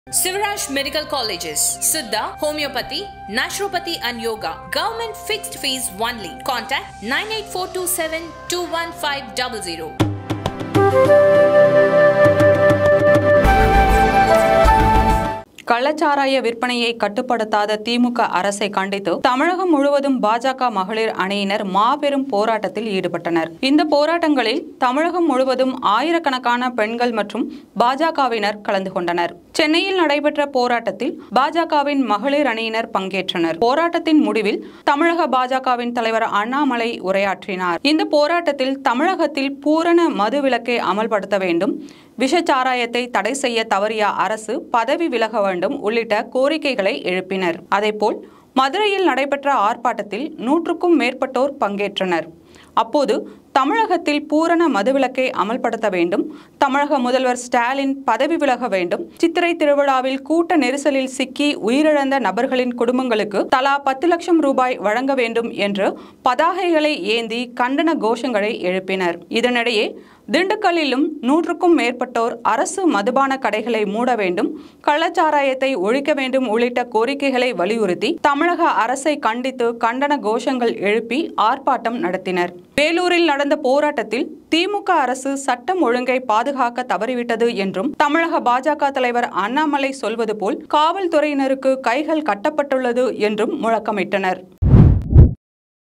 Sivaraj Medical Colleges, Siddha, Homeopathy, Naturopathy and Yoga. Government fixed fees only. Contact 98427 21500. கள்ளச்சாராய விற்பனையை கட்டுப்படுத்தாத திமுக அரசை கண்டித்து தமிழகம் முழுவதும் பாஜக மகளிர் அணியினர் மாபெரும் போராட்டத்தில் ஈடுபட்டனர் இந்த போராட்டங்களில் தமிழகம் முழுவதும் ஆயிரக்கணக்கான பெண்கள் மற்றும் பாஜகவினர் கலந்து கொண்டனர் சென்னையில் நடைபெற்ற போராட்டத்தில் பாஜகவின் மகளிர் அணியினர் பங்கேற்றனர் போராட்டத்தின் முடிவில் தமிழக பாஜகவின் தலைவர் அண்ணாமலை உரையாற்றினார் இந்த போராட்டத்தில் தமிழகத்தில் பூரண மதுவிலக்கை அமல்படுத்த வேண்டும் விஷச்சாராயத்தை தடை செய்ய தவறிய அரசு பதவி விலக வேண்டும் உள்ளிட்ட கோரிக்கைகளை எழுப்பினர் அதேபோல் மதுரையில் நடைபெற்ற ஆர்ப்பாட்டத்தில் நூற்றுக்கும் மேற்பட்டோர் பங்கேற்றனர் அப்போது தமிழகத்தில் பூரண மதுவிலக்கை அமல்படுத்த வேண்டும் தமிழக முதல்வர் ஸ்டாலின் பதவி விலக வேண்டும் சித்திரை திருவிழாவில் கூட்ட நெரிசலில் சிக்கி உயிரிழந்த நபர்களின் குடும்பங்களுக்கு தலா பத்து லட்சம் ரூபாய் வழங்க வேண்டும் என்று பதாகைகளை ஏந்தி கண்டன கோஷங்களை எழுப்பினர் இதனிடையே திண்டுக்கல்லிலும் நூற்றுக்கும் மேற்பட்டோர் அரசு மதுபான கடைகளை மூட வேண்டும் கள்ளச்சாராயத்தை ஒழிக்க வேண்டும் உள்ளிட்ட கோரிக்கைகளை வலியுறுத்தி தமிழக அரசை கண்டித்து கண்டன கோஷங்கள் எழுப்பி ஆர்ப்பாட்டம் நடத்தினர் வேலூரில் நடந்த போராட்டத்தில் திமுக அரசு சட்டம் ஒழுங்கை பாதுகாக்க தவறிவிட்டது என்றும் தமிழக பாஜக தலைவர் அண்ணாமலை சொல்வது போல் காவல்துறையினருக்கு கைகள் கட்டப்பட்டுள்ளது என்றும் முழக்கமிட்டனர்